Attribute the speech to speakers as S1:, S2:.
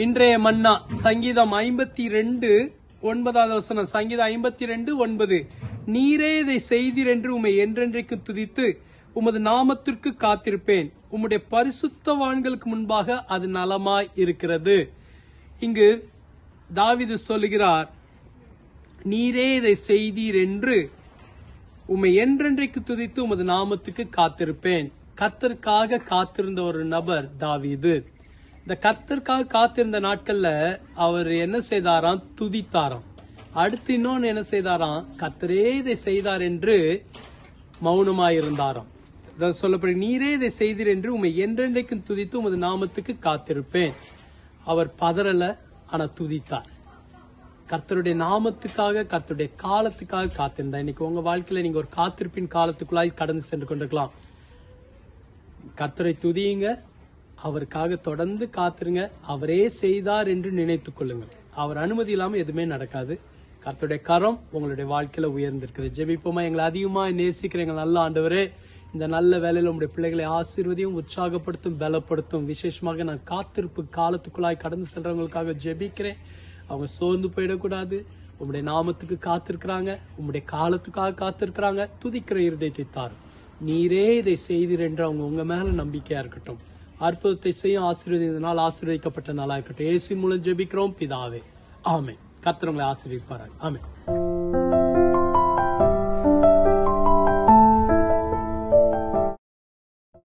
S1: இன்றைய மன்னா சங்கீதம் ஐம்பத்தி ரெண்டு ஒன்பதாவது வசனம் சங்கீதம் ஐம்பத்தி ரெண்டு ஒன்பது நீரே இதை செய்தீர் என்று உம்மை என்றென்றைக்கு துதித்து உமது நாமத்திற்கு காத்திருப்பேன் உம்முடைய பரிசுத்தவான்களுக்கு முன்பாக அது நலமாய் இருக்கிறது இங்கு தாவிது சொல்லுகிறார் நீரே இதை செய்தீர் என்று உம்மை என்றென்றைக்கு துதித்து உமது நாமத்துக்கு காத்திருப்பேன் கத்தருக்காக காத்திருந்த ஒரு நபர் தாவீது இந்த கத்தருக்காக காத்திருந்த நாட்கள்ல அவர் என்ன செய்தாராம் துதித்தாராம் அடுத்து இன்னொன்னு என்ன செய்தாராம் கத்தரே இதை செய்தார் என்று மௌனமாயிருந்தாராம் இதை சொல்லப்படி நீரே இதை செய்தீர் என்று உம்மை என்றென்றைக்கும் துதித்து உமது நாமத்துக்கு காத்திருப்பேன் அவர் பதறல ஆனா துதித்தார் கர்த்தருடைய நாமத்துக்காக கர்த்தருடைய காலத்துக்காக காத்திருந்தா இன்னைக்கு உங்க வாழ்க்கையில நீங்க ஒரு காத்திருப்பின் காலத்துக்குள்ளாய் கடந்து சென்று கொண்டிருக்கலாம் கர்த்தரை துதியுங்க அவருக்காக தொடர்ந்து காத்திருங்க அவரே செய்தார் என்று நினைத்துக் கொள்ளுங்கள் அவர் அனுமதி இல்லாம எதுவுமே நடக்காது கர்த்தருடைய கரம் உங்களுடைய வாழ்க்கையில உயர்ந்திருக்குது ஜெபிப்போமா எங்களை அதிகமா நேசிக்கிற எங்கள் நல்ல ஆண்டவரே இந்த நல்ல வேலையில உங்களுடைய பிள்ளைகளை ஆசீர்வதியும் உற்சாகப்படுத்தும் பலப்படுத்தும் விசேஷமாக நான் காத்திருப்பு காலத்துக்குள்ளாய் கடந்து சென்றவங்களுக்காக ஜெபிக்கிறேன் அவங்க சோர்ந்து போயிடக்கூடாது உம்முடைய நாமத்துக்கு காத்திருக்கிறாங்க உம்முடைய காலத்துக்காக காத்திருக்கிறாங்க துதிக்கிற இருதயத்தை தாரும் நீரே இதை செய்தீர் என்று அவங்க உங்க மேல நம்பிக்கையா இருக்கட்டும் அற்புதத்தை செய்யும் ஆசீர்வதினால் ஆசீர்வதிக்கப்பட்ட நாளா இருக்கட்டும் ஏசி மூலம் ஜெபிக்கிறோம் பிதாவே ஆமென் கர்த்தர் உங்களை ஆசீர்வதிப்பார்கள் ஆமென்